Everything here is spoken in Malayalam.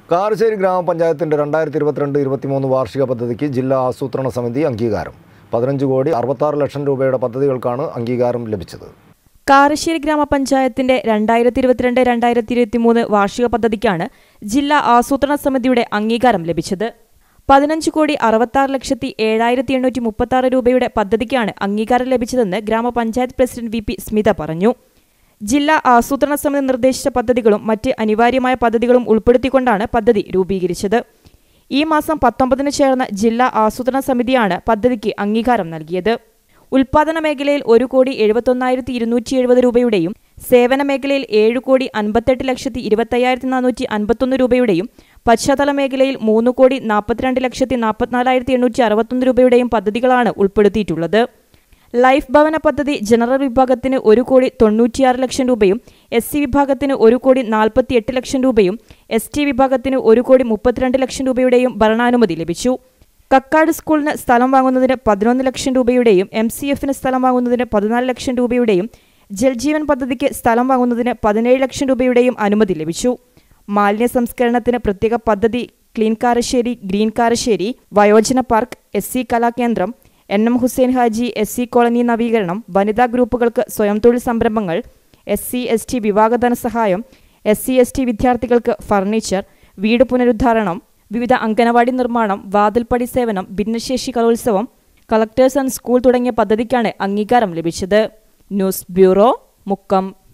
കാരശ്ശേരി ഗ്രാമപഞ്ചായത്തിന്റെ രണ്ടായിരത്തി ഇരുപത്തിരണ്ട് ഇരുപത്തിമൂന്ന് വാർഷിക പദ്ധതിക്ക് ജില്ലാ ആസൂത്രണ സമിതി അംഗീകാരം പതിനഞ്ച് കോടി അറുപത്താറ് ലക്ഷം രൂപയുടെ പദ്ധതികൾക്കാണ് അംഗീകാരം ലഭിച്ചത് കാരശ്ശേരി ഗ്രാമപഞ്ചായത്തിന്റെ രണ്ടായിരത്തി ഇരുപത്തിരണ്ട് രണ്ടായിരത്തി ഇരുപത്തിമൂന്ന് വാർഷിക പദ്ധതിക്കാണ് ജില്ലാ ആസൂത്രണ സമിതിയുടെ അംഗീകാരം ലഭിച്ചത് പതിനഞ്ച് കോടി അറുപത്താറ് ലക്ഷത്തി ഏഴായിരത്തി എണ്ണൂറ്റി മുപ്പത്തി ആറ് രൂപയുടെ പദ്ധതിക്കാണ് അംഗീകാരം ലഭിച്ചതെന്ന് ഗ്രാമപഞ്ചായത്ത് പ്രസിഡന്റ് വി പി സ്മിത പറഞ്ഞു ജില്ലാ ആസൂത്രണ സമിതി നിർദ്ദേശിച്ച പദ്ധതികളും മറ്റ് അനിവാര്യമായ പദ്ധതികളും ഉൾപ്പെടുത്തിക്കൊണ്ടാണ് പദ്ധതി രൂപീകരിച്ചത് ഈ മാസം പത്തൊമ്പതിന് ചേർന്ന ജില്ലാ ആസൂത്രണ സമിതിയാണ് പദ്ധതിക്ക് അംഗീകാരം നൽകിയത് ഉൽപാദന മേഖലയിൽ ഒരു കോടി എഴുപത്തൊന്നായിരത്തി ഇരുന്നൂറ്റി എഴുപത് രൂപയുടെയും സേവന മേഖലയിൽ ഏഴ് കോടി അൻപത്തെട്ട് ലക്ഷത്തി ഇരുപത്തയ്യായിരത്തി നാനൂറ്റി അൻപത്തൊന്ന് രൂപയുടെയും പശ്ചാത്തല മേഖലയിൽ മൂന്ന് കോടി നാൽപ്പത്തിരണ്ട് ലക്ഷത്തി നാൽപ്പത്തിനാലായിരത്തി എണ്ണൂറ്റി അറുപത്തൊന്ന് രൂപയുടെയും പദ്ധതികളാണ് ഉൾപ്പെടുത്തിയിട്ടുള്ളത് ലൈഫ് ഭവന പദ്ധതി ജനറൽ വിഭാഗത്തിന് ഒരു കോടി തൊണ്ണൂറ്റിയാറ് ലക്ഷം രൂപയും എസ് സി വിഭാഗത്തിന് ഒരു കോടി നാൽപ്പത്തി എട്ട് ലക്ഷം രൂപയും എസ് ടി വിഭാഗത്തിന് ഒരു കോടി മുപ്പത്തിരണ്ട് ലക്ഷം രൂപയുടെയും ഭരണാനുമതി ലഭിച്ചു കക്കാട് സ്കൂളിന് സ്ഥലം വാങ്ങുന്നതിന് പതിനൊന്ന് ലക്ഷം രൂപയുടെയും എം സി എഫിന് സ്ഥലം വാങ്ങുന്നതിന് പതിനാല് ലക്ഷം രൂപയുടെയും ജൽജീവൻ പദ്ധതിക്ക് സ്ഥലം വാങ്ങുന്നതിന് പതിനേഴ് ലക്ഷം രൂപയുടെയും അനുമതി ലഭിച്ചു മാലിന്യ സംസ്കരണത്തിന് പ്രത്യേക പദ്ധതി ക്ലീൻ കാരശ്ശേരി ഗ്രീൻ കാരശ്ശേരി വയോജന പാർക്ക് എസ് സി കലാകേന്ദ്രം N M Hussain Haji S C colony നവീകരണം വനിതാ ഗ്രൂപ്പുകൾക്ക് സ്വയം തൊഴിൽ സംരംഭങ്ങൾ എസ് സി എസ് ടി വിവാഹ ധനസഹായം എസ് സി എസ് ടി വിദ്യാർത്ഥികൾക്ക് ഫർണിച്ചർ വീട് പുനരുദ്ധാരണം വിവിധ അംഗനവാടി നിർമ്മാണം വാതിൽപ്പടി സേവനം ഭിന്നശേഷി കലോത്സവം കളക്ടേഴ്സ് ആൻഡ് സ്കൂൾ തുടങ്ങിയ പദ്ധതിക്കാണ് അംഗീകാരം ലഭിച്ചത് ന്യൂസ് ബ്യൂറോ മുക്കം